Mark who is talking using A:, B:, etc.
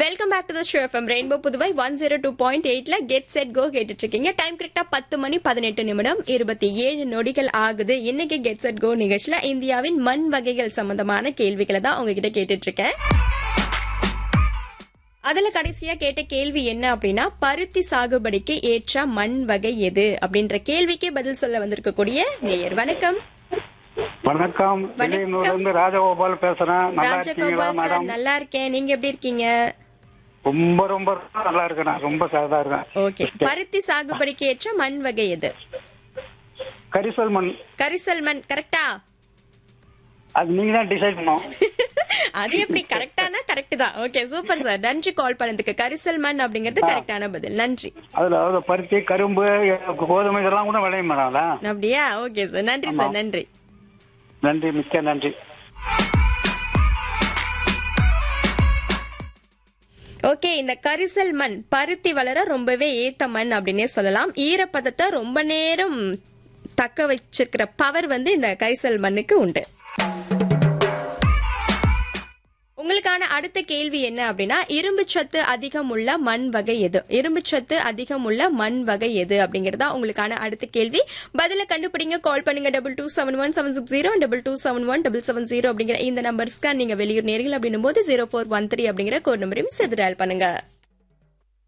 A: Welcome back to the show FM rainbow Puduvai one zero two point எயிட்ல get set go கேட்டுட்டு இருக்கீங்க time கரெக்டா பத்து மணி பதினெட்டு நிமிடம் இருபத்தி ஏழு நொடிகள் ஆகுது இன்னைக்கு கெட் செட் கோ நிகழ்ச்சியில இந்தியாவின் மண் வகைகள் சம்பந்தமான கேள்விகளை தான் உங்ககிட்ட கேட்டுட்டு இருக்கேன் அதுல கடைசியா கேட்ட கேள்வி என்ன அப்படின்னா பருத்தி சாகுபடிக்கு ஏற்ற மண் வகை எது அப்படின்ற கேள்விக்கே பதில் சொல்ல வந்திருக்கக்கூடிய நேயர் வணக்கம்
B: வணக்கம் வெளியூர்ல இருந்து ராஜகோபால் பேசுறேன் நல்லா இருக்கீங்களா
A: ராஜகோபால் சார்
B: மேடம்
A: நல்லா இருக்கேன் நீங்க எப்படி இருக்கீங்க
B: ரொம்ப ரொம்ப ரொம்ப நல்லா இருக்கேன் நான் ரொம்ப சாதா இருக்கேன்
A: ஓகே பருத்தி சாகுபடிக்கு ஏற்ற மண் வகை எது
B: கரிசல் மண்
A: கரிசல் மண் கரெக்டா
B: அது நீங்க தான் டிசைட் பண்ணணும்
A: அது எப்படி கரெக்டானா கரெக்ட் தான் ஓகே சூப்பர் சார் நன்றி கால் பண்ணதுக்கு கரிசல் மண் அப்படிங்கிறது கரெக்டான பதில் நன்றி
B: அதுல அதாவது பருத்தி கரும்பு கோதுமை இதெல்லாம் கூட விளையும் மேடம் அதுல.
A: அப்படியா ஓகே சார் நன்றி சார் நன்றி
B: நன்றி மிக்க நன்றி
A: ஓகே இந்த கரிசல் மண் பருத்தி வளர ரொம்பவே ஏத்த மண் அப்படின்னே சொல்லலாம் ஈரப்பதத்தை ரொம்ப நேரம் தக்க வச்சிருக்கிற பவர் வந்து இந்த கரிசல் மண்ணுக்கு உண்டு உங்களுக்கான அடுத்த கேள்வி என்ன அப்படின்னா இரும்பு சத்து அதிகம் உள்ள மண் வகை எது இரும்பு சத்து அதிகம் உள்ள மண் வகை எது அப்படிங்கறதா உங்களுக்கான அடுத்த கேள்வி பதில கண்டுபிடிங்க கால் பண்ணுங்க double two seven one seven six zero double two seven one double seven zero அப்படிங்கிற இந்த நம்பர்ஸ்க்கு நீங்க வெளியூர் நேர்கள் அப்படின்னும் போது ஜீரோ ஃபோர் ஒன் த்ரீ அப்படிங்கிற கோட் நம்பரையும் சேர்த்து டயல் பண்ணுங்க